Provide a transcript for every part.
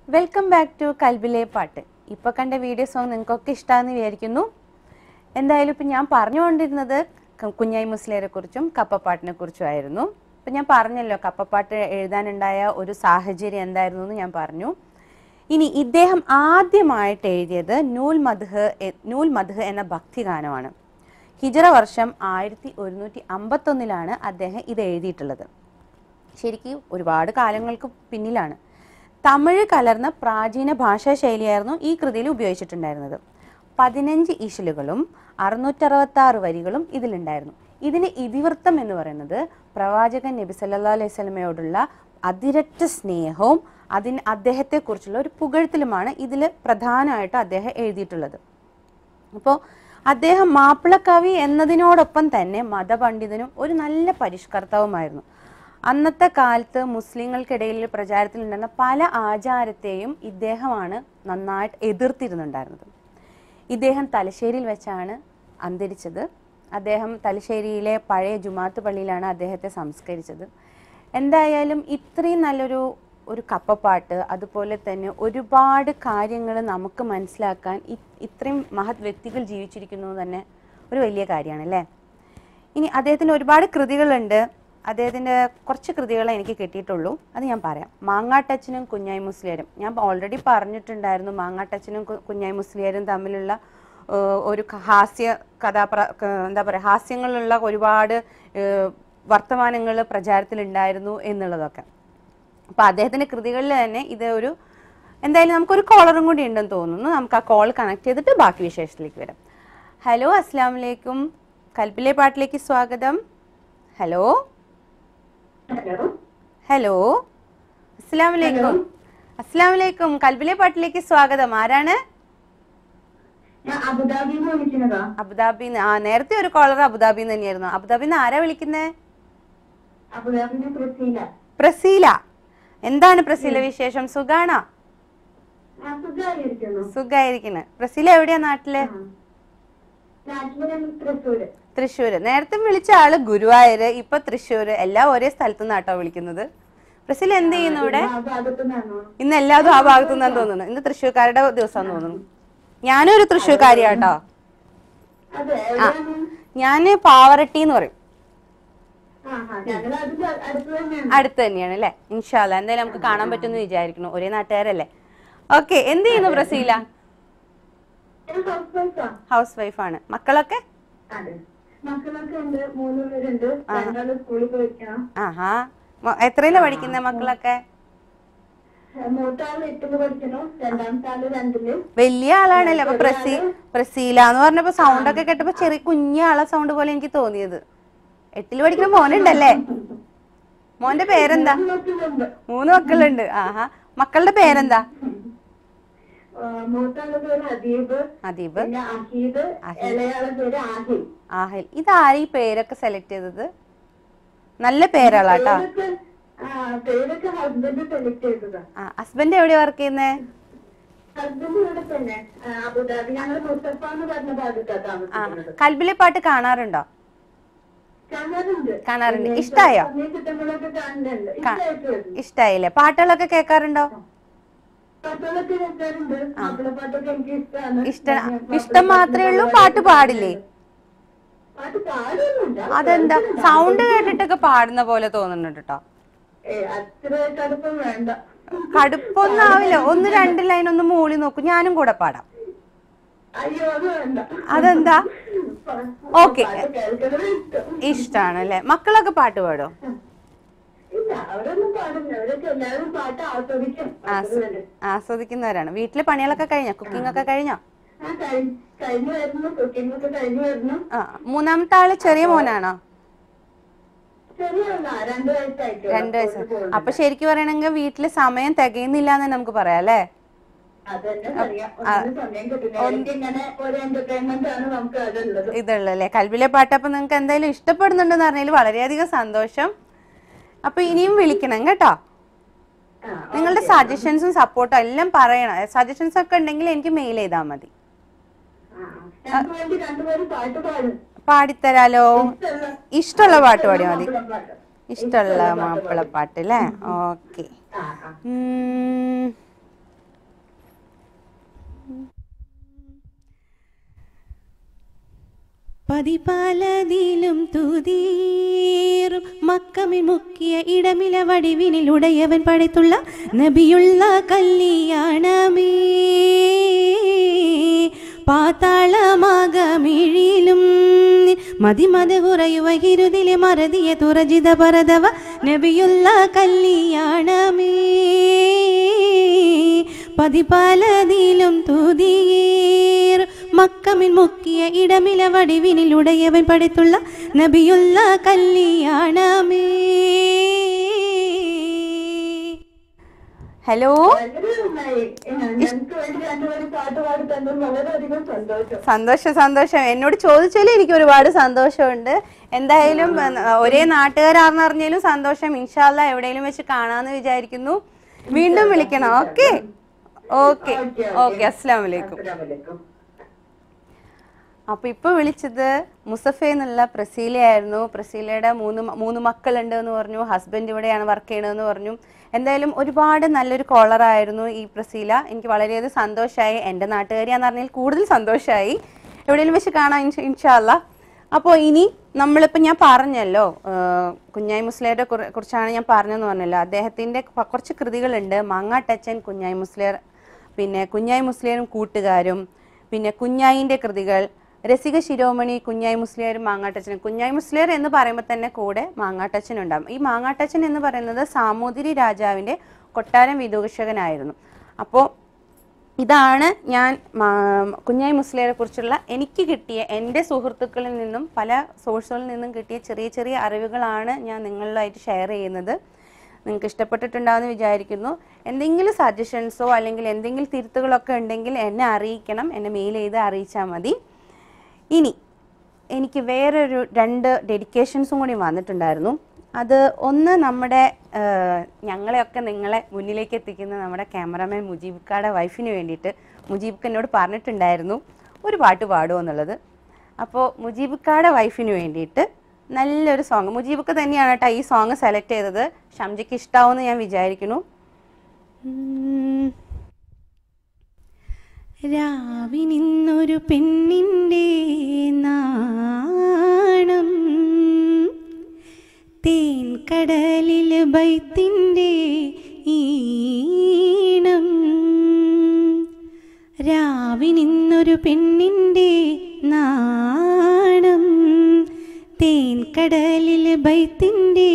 Welcome back to കൽബിലെ പാട്ട് ഇപ്പോൾ കണ്ട വീഡിയോ സോങ് നിങ്ങൾക്കൊക്കെ ഇഷ്ടമാണെന്ന് വിചാരിക്കുന്നു എന്തായാലും ഇപ്പം ഞാൻ പറഞ്ഞുകൊണ്ടിരുന്നത് ക- കുഞ്ഞായി മുസ്ലിയരെ കുറിച്ചും കപ്പപ്പാട്ടിനെ കുറിച്ചും ആയിരുന്നു ഇപ്പം ഞാൻ പറഞ്ഞല്ലോ കപ്പപ്പാട്ട് എഴുതാനുണ്ടായ ഒരു സാഹചര്യം എന്തായിരുന്നു എന്ന് ഞാൻ പറഞ്ഞു ഇനി ഇദ്ദേഹം ആദ്യമായിട്ട് എഴുതിയത് നൂൽ മദ്ഹ് എ- നൂൽ മദ്ഹ് എന്ന ഭക്തിഗാനമാണ് ഹിജറ വർഷം ആയിരത്തി ഒരുന്നൂറ്റി അമ്പത്തൊന്നിലാണ് അദ്ദേഹം ഇത് എഴുതിയിട്ടുള്ളത് ശരിക്കും ഒരുപാട് കാലങ്ങൾക്ക് പിന്നിലാണ് തമിഴ് കലർന്ന പ്രാചീന ഭാഷാ ശൈലിയായിരുന്നു ഈ കൃതിയിൽ ഉപയോഗിച്ചിട്ടുണ്ടായിരുന്നത് പതിനഞ്ച് ഇശലുകളും അറുന്നൂറ്ററുപത്തി ആറ് വരികളും ഇതിലുണ്ടായിരുന്നു ഇതിന് ഇതിവൃത്തം എന്ന് പറയുന്നത് പ്രവാചകൻ നബി സല്ലാ അലൈഹി സ്വലമയോടുള്ള അതിരറ്റ സ്നേഹവും അതിന് അദ്ദേഹത്തെക്കുറിച്ചുള്ള ഒരു പുകഴ്ത്തലുമാണ് ഇതിൽ പ്രധാനമായിട്ട് അദ്ദേഹം എഴുതിയിട്ടുള്ളത് അപ്പോൾ അദ്ദേഹം മാപ്പിളക്കവി എന്നതിനോടൊപ്പം തന്നെ മതപണ്ഡിതനും ഒരു നല്ല പരിഷ്കർത്താവുമായിരുന്നു അന്നത്തെ കാലത്ത് മുസ്ലിങ്ങൾക്കിടയിൽ പ്രചാരത്തിലുണ്ടായിരുന്ന പല ആചാരത്തെയും ഇദ്ദേഹമാണ് നന്നായിട്ട് എതിർത്തിരുന്നുണ്ടായിരുന്നത് ഇദ്ദേഹം തലശ്ശേരിയിൽ വെച്ചാണ് അന്തരിച്ചത് അദ്ദേഹം തലശ്ശേരിയിലെ പഴയ ജുമാത്ത് പള്ളിയിലാണ് അദ്ദേഹത്തെ സംസ്കരിച്ചത് എന്തായാലും ഇത്രയും നല്ലൊരു ഒരു കപ്പപ്പാട്ട് അതുപോലെ തന്നെ ഒരുപാട് കാര്യങ്ങൾ നമുക്ക് മനസ്സിലാക്കാൻ ഇ- ഇത്രയും മഹത് വ്യക്തികൾ ജീവിച്ചിരിക്കുന്നു എന്ന് തന്നെ ഒരു വലിയ കാര്യമാണ് അല്ലേ ഇനി അദ്ദേഹത്തിന് ഒരുപാട് കൃതികളുണ്ട് അദ്ദേഹത്തിൻ്റെ കുറച്ച് കൃതികളെ എനിക്ക് കിട്ടിയിട്ടുള്ളൂ അത് ഞാൻ പറയാം മാങ്ങാട്ടച്ചനും കുഞ്ഞായി മുസ്ലിയരും ഞാൻ ഓൾറെഡി പറഞ്ഞിട്ടുണ്ടായിരുന്നു മാങ്ങാട്ടച്ചനും കു- കുഞ്ഞായി മുസ്ലിയരും തമ്മിലുള്ള ഏഹ്, ഒരു ക- ഹാസ്യ കഥാപ്ര ക- എന്താ പറയുക ഹാസ്യങ്ങളുള്ള ഒരുപാട് വർത്തമാനങ്ങൾ പ്രചാരത്തിലുണ്ടായിരുന്നു എന്നുള്ളതൊക്കെ അപ്പോൾ അദ്ദേഹത്തിൻ്റെ കൃതികളിൽ തന്നെ ഇത് ഒരു എന്തായാലും നമുക്കൊരു കോളറും കൂടി ഉണ്ടെന്ന് തോന്നുന്നു നമുക്ക് ആ കോൾ കണക്ട് ചെയ്തിട്ട് ബാക്കി വിശേഷത്തിലേക്ക് വരാം ഹലോ അസ്സാം വലൈക്കും കൽപ്പിലെ പാട്ടിലേക്ക് സ്വാഗതം ഹലോ ഹലോ ഹലോ അസ്സാം വലൈക്കും അസ്സാം വലൈക്കും കൽബിലെ പാട്ടിലേക്ക് സ്വാഗതം ആരാണ് ഞാൻ അബുദാബിയിൽ നിന്ന് വിളിക്കുന്നതാ അബുദാബിന്ന് ആ നേരത്തെ ഒരു കോളർ അബുദാബിന്ന് തന്നെയായിരുന്നു അബുദാബിന്ന് ആരാ വിളിക്കുന്നത് അബുദാബിന്റെ പ്രസീല പ്രസീല എന്താണ് പ്രസീല വിശേഷം സുഖാണോ ആ സുഖമായിരിക്കുന്നു സുഖായിരിക്കുന്നത് പ്രസീല എവിടെയാ നാട്ടില് നാട്ടിലെ തൃശ്ശൂര് തൃശ്ശൂര് നേരത്തെ വിളിച്ച ആള് ഗുരുവായൂര് ഇപ്പൊ തൃശ്ശൂര് എല്ലാം ഒരേ സ്ഥലത്തു നിന്നാട്ടോ വിളിക്കുന്നത് പ്രസീല എന്ത് ചെയ്യുന്നു ഇവിടെ ആ ഭാഗത്ത് നിന്നാണോ ഇന്ന് എല്ലാതും ആ ഭാഗത്തു നിന്നാണ് തോന്നുന്നു ഇന്ന് തൃശ്ശൂർക്കാരുടെ ദിവസം തോന്നുന്നു ഞാനും ഒരു തൃശ്ശൂർക്കാരിയാട്ടോ അതെ എവിടെയാണ് ഞാന് പാവറട്ടി എന്ന് പറയും ആ ആ ഞങ്ങൾ അതിന്റെ അടുത്ത് തന്നെയാണ് അടുത്ത് തന്നെയാണ് അല്ലേ ഇൻഷാല്ല എന്തായാലും നമുക്ക് കാണാൻ പറ്റുമെന്ന് വിചാരിക്കുന്നു ഒരേ നാട്ടുകാരല്ലേ ഓക്കെ എന്ത് ചെയ്യുന്നു പ്രസീല ഞാൻ ഹൗസ് വൈഫാ ഹൗസ് വൈഫാണ് മക്കളൊക്കെ അതെ മക്കളൊക്കെ ഉണ്ട് മൂന്ന് പേരുണ്ട് രണ്ടാള് സ്കൂളിൽ പോയിരിക്കണം ആഹാ മ- എത്രയിലാ പഠിക്കുന്നത് മക്കളൊക്കെ മൂത്താള് എട്ടില് പഠിക്കണം രണ്ടാമത്തെ ആള് രണ്ടില് വലിയ ആളാണല്ലോ അപ്പൊ പ്രസീ പ്രസീല എന്ന് പറഞ്ഞപ്പോ സൗണ്ട് ഒക്കെ കേട്ടപ്പോ ചെറിയ കുഞ്ഞു ആളെ സൗണ്ട് പോലെ എനിക്ക് തോന്നിയത് എട്ടില് പഠിക്കുന്ന മോനുണ്ടല്ലേ മോന്റെ പേരെന്താ മക്കളുണ്ട് മൂന്ന് മക്കളുണ്ട് ആഹാ മക്കളുടെ പേരെന്താ ആ, മൂത്താളുടെ പേര് അദീബ് അദീബ് പിന്നെ അഹീദ് ഇളയാളെ പേര് ആഹിൽ ആഹിൽ ഇതാരാ ഈ പേരൊക്കെ സെലക്ട് ചെയ്തത് നല്ല പേരാളാട്ടോ പേരൊക്കെ ആ പേരൊക്കെ ഹസ്ബൻഡ് സെലക്ട് ചെയ്തതാ ആ ഹസ്ബൻഡ് എവിടെയാ വർക്ക് ചെയ്യുന്നേ ഹസ്ബൻഡ് ഇവിടെ തന്നെ ആ, അബുദാബി ഞങ്ങൾ മുസ്തഫ എന്ന് പറഞ്ഞ ഭാഗത്താ ആ താമസിക്കുന്നത് കൽബിലെ പാട്ട് കാണാറുണ്ടോ കാണാറുണ്ട് കാണാറുണ്ട് ഇഷ്ടായോ സമയം കിട്ടുമ്പോഴൊക്കെ കാണുന്നുണ്ട് ഇഷ്ടമായിട്ട് വരുന്നു ഇഷ്ടായില്ലേ പാട്ടുകളൊക്കെ കേൾക്കാറുണ്ടോ പാട്ടുകളൊക്കെ കേൾക്കാറുണ്ട് മാപ്പിളപ്പാട്ടൊക്കെ എനിക്ക് ഇഷ്ടമാണ് ഇഷ്ട ഇഷ്ടം മാത്രമേ ഉള്ളൂ പാട്ട് പാടില്ലേ പാട്ട് പാടുന്നുണ്ട് അതെന്താ സൗണ്ട് കേട്ടിട്ടൊക്കെ പാടുന്ന പോലെ തോന്നുന്നുണ്ട് കേട്ടോ ഏ അത്ര കടുപ്പം വേണ്ട കടുപ്പൊന്നും ആവില്ല ഒന്ന് രണ്ട് ലൈൻ ഒന്ന് മൂളി നോക്കൂ ഞാനും കൂടെ പാടാം അയ്യോ അത് വേണ്ട അതെന്താ ഓക്കെ പാട്ട് കേൾക്കുന്നത് ഇഷ്ടം ഇഷ്ടാണ് അല്ലെ മക്കളൊക്കെ പാട്ട് പാടോ ഇല്ല അവരൊന്നും പാടില്ല അവരൊക്കെ എല്ലാവരും പാട്ട് ആസ്വദിക്കും അതുകൊണ്ട്. ആസ്വദിക്കുന്നവരാണ് വീട്ടിലെ പണികളൊക്കെ കഴിഞ്ഞോ കുക്കിംഗ് ഒക്കെ കഴിഞ്ഞോ ആ കഴി- കഴിഞ്ഞു വരുന്നു കുക്കിംഗ് ഒക്കെ കഴിഞ്ഞു വരുന്നു ആ മൂന്നാമത്തെ ആള് ചെറിയ മോനാണോ ശരിയല്ല രണ്ടു വയസ്സായിട്ട് രണ്ട് വയസ്സ് അപ്പൊ ശരിക്കും പറയണെങ്കിൽ വീട്ടില് സമയം തികയുന്നില്ല എന്ന് നമുക്ക് പറയാം അല്ലേ അതന്നെ അറിയാം ഒന്നിനും സമയം കിട്ടില്ല എനിക്ക് ഇങ്ങനെ ഒരു എന്റർടൈൻമെന്റ് ആണ് നമുക്ക് അതുള്ളത് ഇതുള്ളല്ലേ കൽബിലെ പാട്ട് അപ്പൊ നിങ്ങൾക്ക് എന്തായാലും ഇഷ്ടപ്പെടുന്നുണ്ടെന്ന് പറഞ്ഞതിൽ വളരെയധികം സന്തോഷം അപ്പൊ ഇനിയും വിളിക്കണം കേട്ടോ ആ, നിങ്ങളുടെ സജഷൻസും സപ്പോർട്ടും എല്ലാം പറയണം സജഷൻസ് ഒക്കെ ഉണ്ടെങ്കിൽ എനിക്ക് മെയിൽ ചെയ്താൽ മതി ആ. ഞങ്ങൾക്ക് വേണ്ടി രണ്ടുപേരും പാട്ട് പാടും പാടിത്തരാലോ ഇഷ്ടമുള്ള- ഇഷ്ടമുള്ള പാട്ട് പാടിയാൽ മതി മാപ്പിളപ്പാട്ട്. ഇഷ്ടമുള്ള മാപ്പിളപ്പാട്ട് അല്ലേ ഓക്കെ ആ, ആ. പതിപാലതിലും തുതീറും മക്കമിൽ മുക്കിയ ഇടമില വടിവിനിൽ ഉടയവൻ പടത്തുള്ള നബിയുള്ള കല്യാണമേ പാതാളമാകമിഴിലും മതിമത കുറയുവഹിരുതിലെ മറതിയ തുറജിത പരതവ നബിയുള്ള കല്യാണമേ പതിപാലതിലും തുതിയേർ മക്കമിൽ മുക്കിയ ഇടമില വടിവിനിൽ ഉടയവൻ പടത്തുള്ള നബിയുള്ള കല്യാണമേ ഹലോ വളരെ നന്നായി ഞങ്ങൾക്ക് വേണ്ടി രണ്ടുപേരും പാട്ട് പാടി തന്നത് വളരെയധികം സന്തോഷം സന്തോഷം സന്തോഷം എന്നോട് ചോദിച്ചാലും എനിക്ക് ഒരുപാട് സന്തോഷമുണ്ട് എന്തായാലും ഏഹ്, ഒരേ നാട്ടുകാരാണെന്ന് അറിഞ്ഞാലും സന്തോഷം ഇൻഷാല്ല എവിടെയെങ്കിലും വെച്ച് കാണാന്ന് വിചാരിക്കുന്നു വീണ്ടും വിളിക്കണം ഓക്കെ ഓക്കെ ഓക്കെ അസ്സാം വലൈക്കും അസ്സലാമലൈക്കും അപ്പൊ ഇപ്പൊ വിളിച്ചത് മുസഫ എന്നുള്ള പ്രസീലയായിരുന്നു പ്രസീലയുടെ മൂന്ന് മ- മൂന്ന് മക്കളുണ്ട് എന്ന് പറഞ്ഞു ഹസ്ബൻഡ് ഇവിടെയാണ് വർക്ക് ചെയ്യണതെന്ന് പറഞ്ഞു എന്തായാലും ഒരുപാട് നല്ലൊരു കോളറായിരുന്നു ഈ പ്രസീല എനിക്ക് വളരെയധികം സന്തോഷമായി എൻ്റെ നാട്ടുകാരിയാന്ന് പറഞ്ഞാൽ കൂടുതൽ സന്തോഷമായി എവിടെയെങ്കിലും വെച്ച് കാണാം ഇൻഷ- ഇൻഷാല്ല അപ്പോൾ ഇനി നമ്മളിപ്പോൾ ഞാൻ പറഞ്ഞല്ലോ ആഹ് കുഞ്ഞായി മുസ്ലിയരെ കുറി- കുറിച്ചാണ് ഞാൻ പറഞ്ഞതെന്ന് പറഞ്ഞല്ലോ അദ്ദേഹത്തിൻ്റെ കൊ- കുറച്ച് കൃതികളുണ്ട് മാങ്ങാട്ടച്ചൻ കുഞ്ഞായി മുസ്ലിയർ പിന്നെ കുഞ്ഞായി മുസ്ലിയരും കൂട്ടുകാരും പിന്നെ കുഞ്ഞായിൻ്റെ കൃതികൾ രസിക ശിരോമണി കുഞ്ഞായി മുസ്ലിയരും മാങ്ങാട്ടച്ചനും കുഞ്ഞായി മുസ്ലിയർ എന്ന് പറയുമ്പോൾ തന്നെ കൂടെ മാങ്ങാട്ടച്ചൻ ഉണ്ടാകും ഈ മാങ്ങാട്ടച്ചൻ എന്ന് പറയുന്നത് സാമൂതിരി രാജാവിൻ്റെ കൊട്ടാരം വിദൂഷകനായിരുന്നു അപ്പോൾ ഇതാണ് ഞാൻ മാ- കുഞ്ഞായി മുസ്ലിയരെ കുറിച്ചുള്ള എനിക്ക് കിട്ടിയ എൻ്റെ സുഹൃത്തുക്കളിൽ നിന്നും പല സോഴ്സുകളിൽ നിന്നും കിട്ടിയ ചെറിയ ചെറിയ അറിവുകളാണ് ഞാൻ നിങ്ങളുമായിട്ട് ഷെയർ ചെയ്യുന്നത് നിങ്ങൾക്ക് ഇഷ്ടപ്പെട്ടിട്ടുണ്ടാവുമെന്ന് വിചാരിക്കുന്നു എന്തെങ്കിലും സജഷൻസോ അല്ലെങ്കിൽ എന്തെങ്കിലും തിരുത്തുകളൊക്കെ ഉണ്ടെങ്കിൽ എന്നെ അറിയിക്കണം എന്നെ മെയിൽ ചെയ്ത് അറിയിച്ചാൽ മതി ഇനി എനിക്ക് വേറൊരു രണ്ട് ഡെഡിക്കേഷൻസും കൂടി വന്നിട്ടുണ്ടായിരുന്നു അത് ഒന്ന് നമ്മുടെ ആ, ഞങ്ങളെയൊക്കെ നിങ്ങളെ മുന്നിലേക്ക് എത്തിക്കുന്ന നമ്മുടെ ക്യാമറാമാൻ മുജീബ്ക്കാടെ വൈഫിന് വേണ്ടിയിട്ട് മുജീബ്ക്ക് എന്നോട് പറഞ്ഞിട്ടുണ്ടായിരുന്നു ഒരു പാട്ട് പാടുമോ എന്നുള്ളത് അപ്പോൾ മുജീബ്ക്കാടെ വൈഫിന് വേണ്ടിയിട്ട് നല്ലൊരു സോങ് മുജീബൊക്കെ തന്നെയാണ് കേട്ടോ ഈ സോങ് സെലക്ട് ചെയ്തത് ഷംജയ്ക്ക് ഇഷ്ടാവുമെന്ന് ഞാൻ വിചാരിക്കുന്നു ഉം. രാവിനിന്നൊരു പെണ്ണിൻ്റെ നാണം തേൻ കടലിൽ ബൈത്തിൻ്റെ ഈണം രാവിനിന്നൊരു പെണ്ണിൻ്റെ നാണം തേൻ കടലിൽ ബൈത്തിൻ്റെ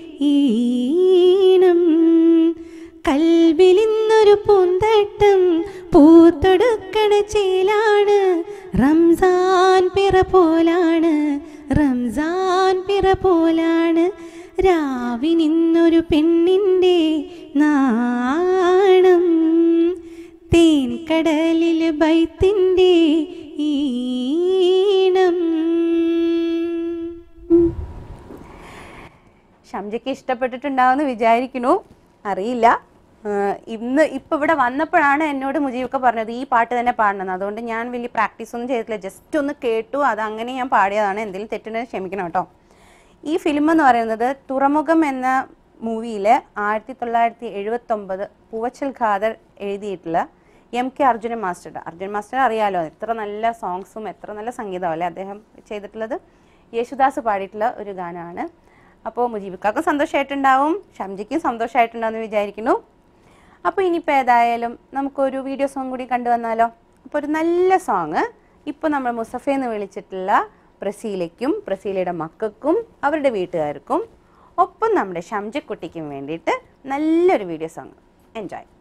ഈണം കൽവിലിന്നൊരു പൂന്തട്ടം പൂത്തൊടുക്കണ ചേലാണ് റംസാൻ പിറ പോലാണ് റംസാൻ പിറ പോലാണ് രാവിനിന്നൊരു പെണ്ണിൻ്റെ നാണം തേൻ കടലിൽ ബൈത്തിൻ്റെ ഈണം ഷംജയ്ക്ക് ഇഷ്ടപ്പെട്ടിട്ടുണ്ടാവുമെന്ന് വിചാരിക്കുന്നു അറിയില്ല ആഹ് ഇന്ന് ഇപ്പൊ ഇവിടെ വന്നപ്പോഴാണ് എന്നോട് മുജീബൊക്കെ പറഞ്ഞത് ഈ പാട്ട് തന്നെ പാടണം അതുകൊണ്ട് ഞാൻ വലിയ പ്രാക്ടീസ് ഒന്നും ചെയ്തിട്ടില്ല ജസ്റ്റ് ഒന്ന് കേട്ടു അത് അങ്ങനെ ഞാൻ പാടിയതാണ് എന്തെങ്കിലും തെറ്റുണ്ടെങ്കിൽ ക്ഷമിക്കണം കേട്ടോ ഈ ഫിലിം എന്ന് പറയുന്നത് തുറമുഖം എന്ന മൂവിയിൽ ആയിരത്തി തൊള്ളായിരത്തി എഴുപത്തൊമ്പത് പൂവച്ചൽ ഖാദർ എഴുതിയിട്ടുള്ള എം കെ അർജുനൻ മാസ്റ്ററുടെ അർജുൻ മാസ്റ്റർ അറിയാലോ എത്ര നല്ല സോങ്സും എത്ര നല്ല സംഗീതവും അല്ലേ അദ്ദേഹം ചെയ്തിട്ടുള്ളത് യേശുദാസ് പാടിയിട്ടുള്ള ഒരു ഗാനമാണ് അപ്പോൾ മുജീബിക്കാക്കും സന്തോഷമായിട്ടുണ്ടാവും ഷംജിക്കും സന്തോഷമായിട്ടുണ്ടാവും എന്ന് വിചാരിക്കുന്നു അപ്പോൾ ഇനിയിപ്പോൾ ഏതായാലും നമുക്കൊരു വീഡിയോ സോങ് കൂടി കണ്ടുവന്നാലോ അപ്പോൾ ഒരു നല്ല സോങ് ഇപ്പോൾ നമ്മൾ മുസഫയെന്ന് വിളിച്ചിട്ടുള്ള പ്രസീലയ്ക്കും പ്രസീലയുടെ മക്കൾക്കും അവരുടെ വീട്ടുകാർക്കും ഒപ്പം നമ്മുടെ ഷംജക്കുട്ടിക്കും വേണ്ടിയിട്ട് നല്ലൊരു വീഡിയോ സോങ് എൻജോയ്